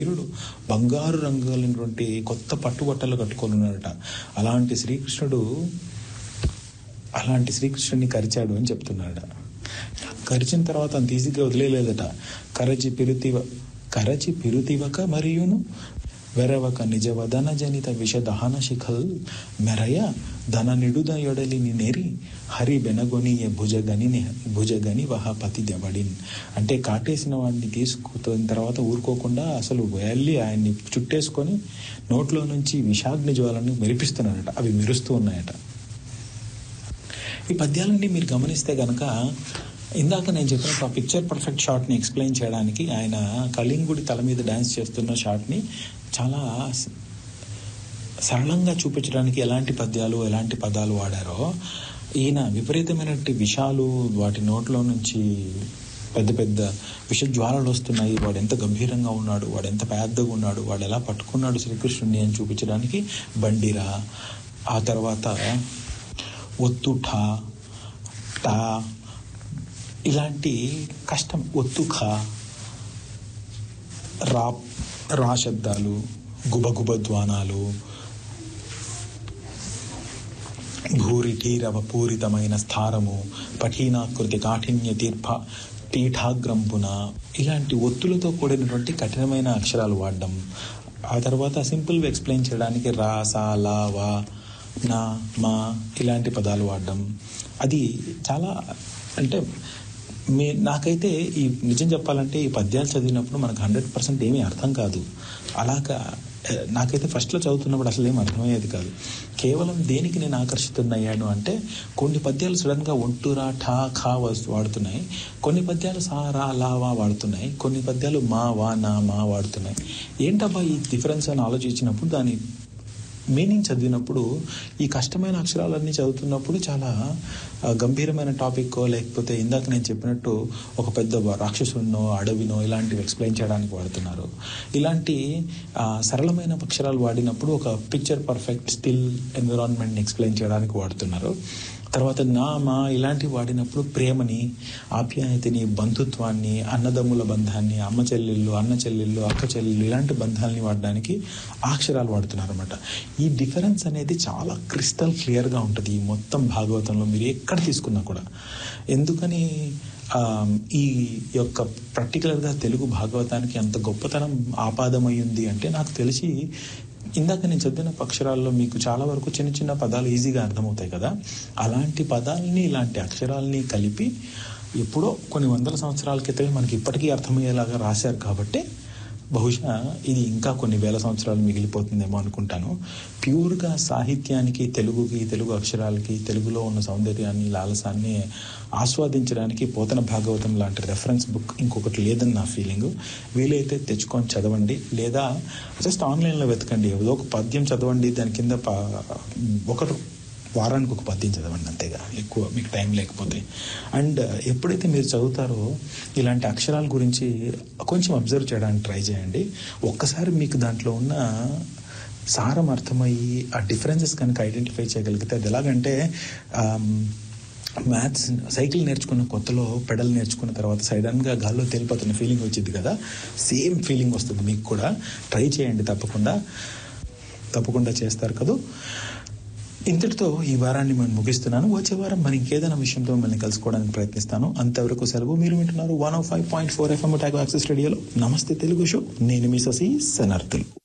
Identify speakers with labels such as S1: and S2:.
S1: వీరుడు బంగారు రంగు కలిగినటువంటి కొత్త పట్టుబట్టలు కట్టుకొని ఉన్నాడట అలాంటి శ్రీకృష్ణుడు అలాంటి శ్రీకృష్ణుడిని కరిచాడు అని చెప్తున్నాడు కరిచిన తర్వాత అంత ఈజీగా వదిలేలేదట కరచి పిరుతివ కరచి పిరుతివక మరియును వెరవక నిజవదన జనిత విష దహన శిఖల్ మెరయ ధన నిడుద యొడలిని నేరి హరి బెనగొని భుజగని భుజగని వహ పతి దెవడిన్ అంటే కాటేసిన వాడిని తీసుకున్న తర్వాత ఊరుకోకుండా అసలు వెళ్ళి ఆయన్ని చుట్టేసుకొని నోట్లో నుంచి విషాగ్ని జ్వాలను మెరిపిస్తున్నాడట అవి మెరుస్తూ ఉన్నాయట ఈ పద్యాలన్నీ మీరు గమనిస్తే గనక ఇందాక నేను చెప్పినట్టు ఆ పిక్చర్ పర్ఫెక్ట్ షాట్ని ఎక్స్ప్లెయిన్ చేయడానికి ఆయన కళింగుడి తల మీద డ్యాన్స్ చేస్తున్న షాట్ని చాలా స- సరళంగా చూపించడానికి ఎలాంటి పద్యాలు ఎలాంటి పదాలు వాడారో ఈయన విపరీతమైనటువంటి విషాలు వాటి నోట్లో నుంచి పెద్ద పెద్ద విష జ్వాలలు వస్తున్నాయి వాడు ఎంత గంభీరంగా ఉన్నాడు వాడు ఎంత పెద్దగా ఉన్నాడు వాడు ఎలా పట్టుకున్నాడు శ్రీకృష్ణుడిని అని చూపించడానికి బండిరా ఆ తర్వాత ఒత్తుఠ టా ఇలాంటి కష్టం ఒత్తుఖ రా రా శబ్దాలు గుబగుబ ధ్వానాలు భూరిటీరవ పూరితమైన స్థారము పఠీనాకృతి కాఠిన్య తీర్భ పీఠాగ్రంపున ఇలాంటి ఒత్తులతో కూడినటువంటి కఠినమైన అక్షరాలు వాడడం ఆ తర్వాత సింపుల్గా ఎక్స్ప్లెయిన్ చేయడానికి రా సా లా వా నా మా ఇలాంటి పదాలు వాడడం అది చాలా అంటే మీ నాకైతే ఈ నిజం చెప్పాలంటే ఈ పద్యాలు చదివినప్పుడు మనకు హండ్రెడ్ పర్సెంట్ ఏమీ అర్థం కాదు అలాగా ఆ, నాకైతే ఫస్ట్లో చదువుతున్నప్పుడు అసలు ఏం అర్థమయ్యేది కాదు కేవలం దేనికి నేను ఆకర్షితున్నాను అంటే కొన్ని పద్యాలు సడన్గా ఒంటురా ఠా ఖా వస్తు వాడుతున్నాయి కొన్ని పద్యాలు సా రా లా వా వాడుతున్నాయి కొన్ని పద్యాలు మా వా నా మా వాడుతున్నాయి ఏంటబ్బా ఈ డిఫరెన్స్ అని ఆలోచించినప్పుడు దాని మీనింగ్ చదివినప్పుడు ఈ కష్టమైన అక్షరాలన్నీ చదువుతున్నప్పుడు చాలా ఆ, గంభీరమైన టాపిక్ లేకపోతే ఇందాక నేను చెప్పినట్టు ఒక పెద్ద రాక్షసున్నో అడవినో ఇలాంటివి ఎక్స్ప్లెయిన్ చేయడానికి వాడుతున్నారు ఇలాంటి ఆ, సరళమైన అక్షరాలు వాడినప్పుడు ఒక పిక్చర్ పర్ఫెక్ట్ స్టిల్ ఎన్విరాన్మెంట్ని ఎక్స్ప్లెయిన్ చేయడానికి వాడుతున్నారు తర్వాత నా మా ఇలాంటివి వాడినప్పుడు ప్రేమని ఆప్యాయతని బంధుత్వాన్ని అన్నదమ్ముల బంధాన్ని అమ్మ చెల్లెళ్ళు అన్న చెల్లెళ్ళు అక్క చెల్లెళ్ళు ఇలాంటి బంధాలని వాడడానికి ఆ అక్షరాలు వాడుతున్నారు అనమాట ఈ డిఫరెన్స్ అనేది చాలా క్రిస్టల్ క్లియర్గా ఉంటుంది ఈ మొత్తం భాగవతంలో మీరు ఎక్కడ తీసుకున్నా కూడా ఎందుకని ఆ, ఈ యొక్క పర్టికులర్గా తెలుగు భాగవతానికి అంత గొప్పతనం ఆపాదమై ఉంది అంటే నాకు తెలిసి ఇందాక నేను చదివిన అక్షరాల్లో మీకు చాలా వరకు చిన్న చిన్న పదాలు ఈజీగా అర్థమవుతాయి కదా అలాంటి పదాలని ఇలాంటి అక్షరాలని కలిపి ఎప్పుడో కొన్ని వందల సంవత్సరాల క్రితమే మనకి ఇప్పటికీ అర్థమయ్యేలాగా రాశారు కాబట్టి బహుశా ఇది ఇంకా కొన్ని వేల సంవత్సరాలు మిగిలిపోతుందేమో అనుకుంటాను ప్యూర్గా సాహిత్యానికి తెలుగుకి తెలుగు అక్షరాలకి తెలుగులో ఉన్న సౌందర్యాన్ని లాలసాన్ని ఆస్వాదించడానికి పోతన భాగవతం లాంటి రెఫరెన్స్ బుక్ ఇంకొకటి లేదని నా ఫీలింగ్ వీలైతే తెచ్చుకొని చదవండి లేదా జస్ట్ ఆన్లైన్లో వెతకండి ఏదో ఒక పద్యం చదవండి దాని కింద ప- ఒకటి వారానికి ఒక పద్యం చదవండి అంతేగా ఎక్కువ మీకు టైం లేకపోతే అండ్ ఎప్పుడైతే మీరు చదువుతారో ఇలాంటి అక్షరాల గురించి కొంచెం అబ్జర్వ్ చేయడానికి ట్రై చేయండి ఒక్కసారి మీకు దాంట్లో ఉన్న సారం అర్థమయ్యి ఆ డిఫరెన్సెస్ కనుక ఐడెంటిఫై చేయగలిగితే అది ఎలాగంటే మ్యాథ్స్ సైకిల్ నేర్చుకున్న కొత్తలో పెడల్ నేర్చుకున్న తర్వాత సడన్గా గాల్లో తేలిపోతున్న ఫీలింగ్ వచ్చింది కదా సేమ్ ఫీలింగ్ వస్తుంది మీకు కూడా ట్రై చేయండి తప్పకుండా తప్పకుండా చేస్తారు కదా ఇంతటితో ఈ వారాన్ని నేను ముగిస్తున్నాను వచ్చే వారం మరి ఇంకేదైనా విషయంతో మిమ్మల్ని కలుసుకోవడానికి ప్రయత్నిస్తాను అంతవరకు సెలవు మీరు వింటున్నారు one of five point four FM tag access రేడియోలో నమస్తే తెలుగు షో నేను మీ ససి సనర్థులు